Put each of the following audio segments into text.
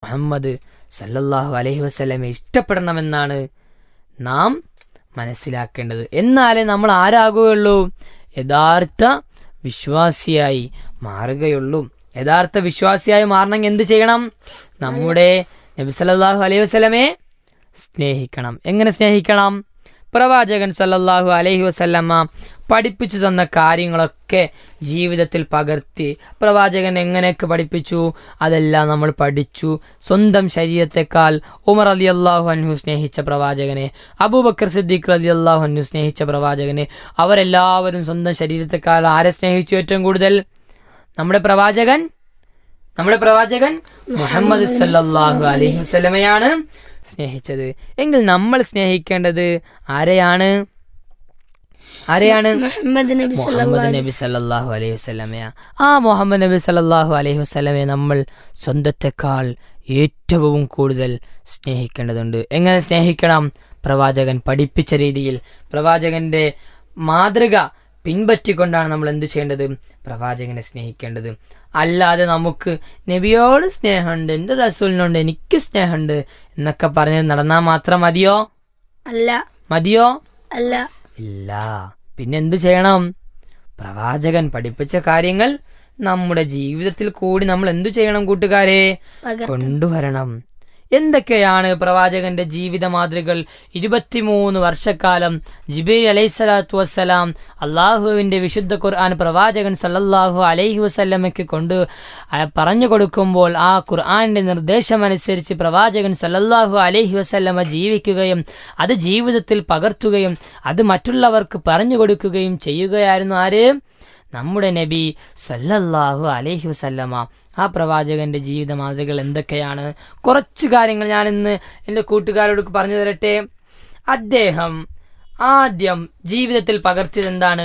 മുഹമ്മദ് സല്ലല്ലാഹു അലൈഹി വസല്ലമെ ഇഷ്ടപ്പെടണമെന്നാണ് നാം മനസ്സിലാക്കേണ്ടത് എന്നാലേ നമ്മൾ ആരാകുകയുള്ളൂ യഥാർത്ഥ വിശ്വാസിയായി മാറുകയുള്ളൂ യഥാർത്ഥ വിശ്വാസിയായി മാറണമെങ്കിൽ എന്ത് ചെയ്യണം നമ്മുടെ നബി സല്ലല്ലാഹു അലൈഹി വസല്ലമെ സ്നേഹിക്കണം എങ്ങനെ സ്നേഹിക്കണം പ്രവാചകൻ സല്ലല്ലാഹു അലൈഹി വസല്ലമ്മ പഠിപ്പിച്ചു തന്ന കാര്യങ്ങളൊക്കെ ജീവിതത്തിൽ പകർത്തി പ്രവാചകൻ എങ്ങനെയൊക്കെ പഠിപ്പിച്ചു അതെല്ലാം നമ്മൾ പഠിച്ചു സ്വന്തം ശരീരത്തെക്കാൾ ഉമർ അലി അള്ളാഹു അൻഹു സ്നേഹിച്ച പ്രവാചകനെ അബൂബക്കർ സിദ്ദീഖ് അലി അള്ളാഹു അൻഹു സ്നേഹിച്ച പ്രവാചകനെ അവരെല്ലാവരും സ്വന്തം ശരീരത്തെക്കാൾ ആരെ സ്നേഹിച്ചു ഏറ്റവും കൂടുതൽ നമ്മുടെ പ്രവാചകൻ നമ്മുടെ പ്രവാചകൻ മുഹമ്മദ് സല്ലല്ലാഹു അലൈഹി വസല്ലമയാണ് സ്നേഹിച്ചത് എങ്കിൽ നമ്മൾ സ്നേഹിക്കേണ്ടത് ആരെയാണ് ആരെയാണ് മുഹമ്മദ് നബി മുഹമ്മദ് നബി സല്ലല്ലാഹു അലൈഹി വസല്ലമയ ആ മുഹമ്മദ് നബി സല്ലല്ലാഹു അലൈഹി വസല്ലമയെ നമ്മൾ സ്വന്തത്തെക്കാൾ ഏറ്റവും കൂടുതൽ സ്നേഹിക്കേണ്ടതുണ്ട് എങ്ങനെ സ്നേഹിക്കണം പ്രവാചകൻ പഠിപ്പിച്ച രീതിയിൽ പ്രവാചകന്റെ മാതൃക പിൻപറ്റിക്കൊണ്ടാണ് നമ്മൾ എന്ത് ചെയ്യേണ്ടത് പ്രവാചകനെ സ്നേഹിക്കേണ്ടത് അല്ലാതെ നമുക്ക് നബിയോട് സ്നേഹമുണ്ട് എൻ്റെ റസൂലിനുണ്ട് എനിക്ക് സ്നേഹമുണ്ട് എന്നൊക്കെ പറഞ്ഞ് നടന്നാൽ മാത്രം മതിയോ അല്ല മതിയോ അല്ല ഇല്ല പിന്നെ എന്തു ചെയ്യണം പ്രവാചകൻ പഠിപ്പിച്ച കാര്യങ്ങൾ നമ്മുടെ ജീവിതത്തിൽ കൂടി നമ്മൾ എന്തു ചെയ്യണം കൂട്ടുകാരെ പകർ കൊണ്ടുവരണം എന്തൊക്കെയാണ് പ്രവാചകന്റെ ജീവിത മാതൃകൾ ഇരുപത്തിമൂന്ന് വർഷക്കാലം ജിബൈൽ അലൈഹിസ്സലാത്തു വസ്സലാം അള്ളാഹുവിന്റെ വിശുദ്ധ ഖുർആൻ പ്രവാചകൻ സല്ലല്ലാഹു അലൈഹി വസല്ലമയ്ക്ക് കൊണ്ട് ആ പറഞ്ഞു കൊടുക്കുമ്പോൾ ആ ഖുർആന്റെ നിർദ്ദേശമനുസരിച്ച് പ്രവാചകൻ സല്ലല്ലാഹു അലൈഹി വസല്ലമ ജീവിക്കുകയും അത് ജീവിതത്തിൽ പകർത്തുകയും അത് മറ്റുള്ളവർക്ക് പറഞ്ഞു കൊടുക്കുകയും ചെയ്യുകയായിരുന്നു ആര് നമ്മുടെ നബി സല്ലല്ലാഹു അലൈഹി വസല്ലമ ആ പ്രവാചകന്റെ ജീവിത മാതൃകകൾ എന്തൊക്കെയാണ് കുറച്ച് കാര്യങ്ങൾ ഞാൻ ഇന്ന് എൻ്റെ കൂട്ടുകാരോട് പറഞ്ഞു തരട്ടെ അദ്ദേഹം ആദ്യം ജീവിതത്തിൽ പകർത്തിയത് എന്താണ്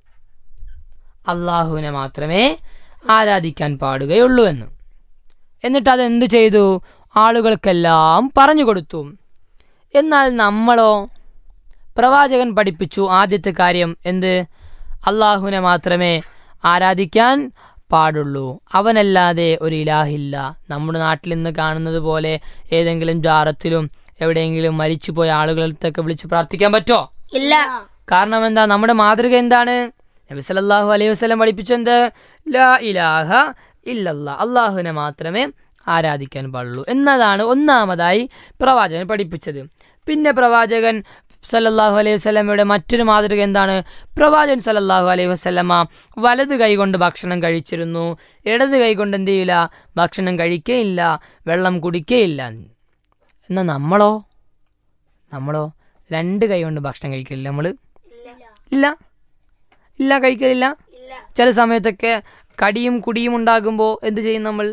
അള്ളാഹുവിനെ മാത്രമേ ആരാധിക്കാൻ പാടുകയുള്ളൂ എന്ന് എന്നിട്ട് അത് എന്തു ചെയ്തു ആളുകൾക്കെല്ലാം പറഞ്ഞു കൊടുത്തു എന്നാൽ നമ്മളോ പ്രവാചകൻ പഠിപ്പിച്ചു ആദ്യത്തെ കാര്യം എന്ത് അള്ളാഹുവിനെ മാത്രമേ ആരാധിക്കാൻ പാടുള്ളൂ അവനല്ലാതെ ഒരു ഇലാഹില്ല നമ്മുടെ നാട്ടിൽ ഇന്ന് കാണുന്നത് പോലെ ഏതെങ്കിലും ജാറത്തിലും എവിടെയെങ്കിലും മരിച്ചുപോയ ആളുകളടുത്തൊക്കെ വിളിച്ച് പ്രാർത്ഥിക്കാൻ പറ്റോ ഇല്ല കാരണം എന്താ നമ്മുടെ മാതൃക എന്താണ് നബി സല്ലല്ലാഹു അലൈഹി വസല്ലം പഠിപ്പിച്ചെന്ത് ലാ ഇലാഹ ഇല്ലല്ലാ അള്ളാഹുവിനെ മാത്രമേ ആരാധിക്കാൻ പാടുള്ളൂ എന്നതാണ് ഒന്നാമതായി പ്രവാചകൻ പഠിപ്പിച്ചത് പിന്നെ പ്രവാചകൻ സല്ലല്ലാഹു അലൈഹി വസല്ലമയുടെ മറ്റൊരു മാതൃക എന്താണ് പ്രവാചകൻ സല്ലല്ലാഹു അലൈഹി വസല്ലമ വലത് കൈകൊണ്ട് ഭക്ഷണം കഴിച്ചിരുന്നു ഇടത് കൈകൊണ്ട് എന്ത് ചെയ്യില്ല ഭക്ഷണം കഴിക്കുകയില്ല വെള്ളം കുടിക്കുകയില്ല എന്നാൽ നമ്മളോ നമ്മളോ രണ്ട് കൈ കൊണ്ട് ഭക്ഷണം കഴിക്കലില്ല നമ്മൾ ഇല്ല ഇല്ല കഴിക്കലില്ല ചില സമയത്തൊക്കെ കടിയും കുടിയും ഉണ്ടാകുമ്പോൾ എന്ത് ചെയ്യും നമ്മൾ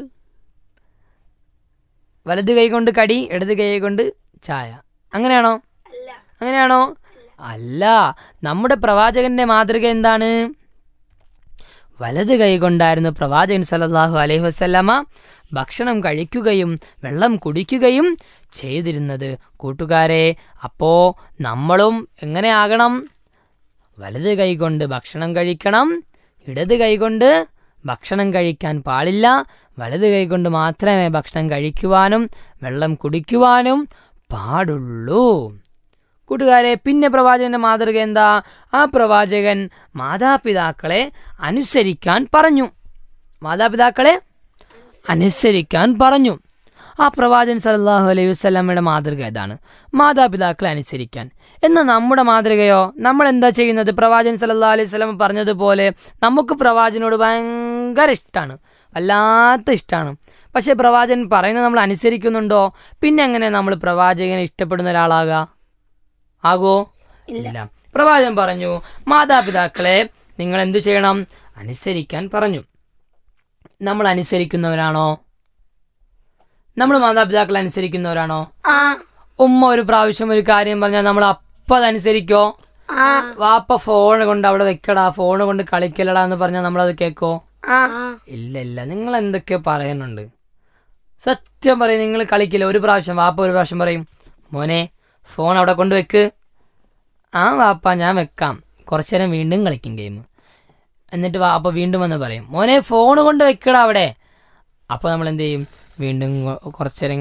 വലത് കൈ കൊണ്ട് കടി ഇടത് കൈ കൊണ്ട് ചായ അങ്ങനെയാണോ അങ്ങനെയാണോ അല്ല നമ്മുടെ പ്രവാചകന്റെ മാതൃക എന്താണ് വലത് കൈ കൊണ്ടായിരുന്നു പ്രവാചകൻ സല്ലല്ലാഹു അലൈഹി വസല്ലമ ഭക്ഷണം കഴിക്കുകയും വെള്ളം കുടിക്കുകയും ചെയ്തിരുന്നത് കൂട്ടുകാരെ അപ്പോ നമ്മളും എങ്ങനെ ആകണം വലത് കൈകൊണ്ട് ഭക്ഷണം കഴിക്കണം ഇടത് കൈകൊണ്ട് ഭക്ഷണം കഴിക്കാൻ പാടില്ല വലത് കൈകൊണ്ട് മാത്രമേ ഭക്ഷണം കഴിക്കുവാനും വെള്ളം കുടിക്കുവാനും പാടുള്ളൂ കൂട്ടുകാരെ പിന്നെ പ്രവാചകന്റെ മാതൃക എന്താ ആ പ്രവാചകൻ മാതാപിതാക്കളെ അനുസരിക്കാൻ പറഞ്ഞു മാതാപിതാക്കളെ അനുസരിക്കാൻ പറഞ്ഞു ആ പ്രവാചകൻ സല്ലല്ലാഹു അലൈഹി വസല്ലമയുടെ മാതൃക ഇതാണ് മാതാപിതാക്കളെ അനുസരിക്കാൻ എന്നാൽ നമ്മുടെ മാതൃകയോ നമ്മൾ എന്താ ചെയ്യുന്നത് പ്രവാചകൻ സല്ലല്ലാഹു അലൈഹി വസല്ലം പറഞ്ഞതുപോലെ നമുക്ക് പ്രവാചകനോട് ഭയങ്കര ഇഷ്ടമാണ് വല്ലാത്ത ഇഷ്ടമാണ് പക്ഷേ പ്രവാചകൻ പറയുന്നത് നമ്മൾ അനുസരിക്കുന്നുണ്ടോ പിന്നെ എങ്ങനെ നമ്മൾ പ്രവാചകനെ ഇഷ്ടപ്പെടുന്ന ഒരാളാകുക ആകോ ഇല്ല പ്രവാചകൻ പറഞ്ഞു മാതാപിതാക്കളെ നിങ്ങൾ എന്തു ചെയ്യണം അനുസരിക്കാൻ പറഞ്ഞു നമ്മൾ അനുസരിക്കുന്നവരാണോ നമ്മൾ മാതാപിതാക്കളെ അനുസരിക്കുന്നവരാണോ ആ ഉമ്മ ഒരു പ്രാവശ്യം ഒരു കാര്യം പറഞ്ഞാൽ നമ്മൾ അപ്പം അതനുസരിക്കോ ആ വാപ്പ ഫോൺ കൊണ്ട് അവിടെ വെക്കടാ ഫോൺ കൊണ്ട് കളിക്കലടാ എന്ന് പറഞ്ഞാൽ നമ്മളത് കേക്കോ ആ ഇല്ല ഇല്ല നിങ്ങൾ എന്തൊക്കെയോ പറയുന്നുണ്ട് സത്യം പറയും നിങ്ങൾ കളിക്കില്ല ഒരു പ്രാവശ്യം വാപ്പ ഒരു പ്രാവശ്യം പറയും മോനെ ഫോൺ അവിടെ കൊണ്ട് വെക്ക് ആ വാപ്പ ഞാൻ വെക്കാം കുറച്ചു നേരം വീണ്ടും കളിക്കും ഗെയിം എന്നിട്ട് വാപ്പ വീണ്ടും വന്ന് പറയും മോനെ ഫോൺ കൊണ്ട് വെക്കടാ അവിടെ അപ്പോൾ നമ്മൾ എന്ത് ചെയ്യും വീണ്ടും കുറച്ചു നേരം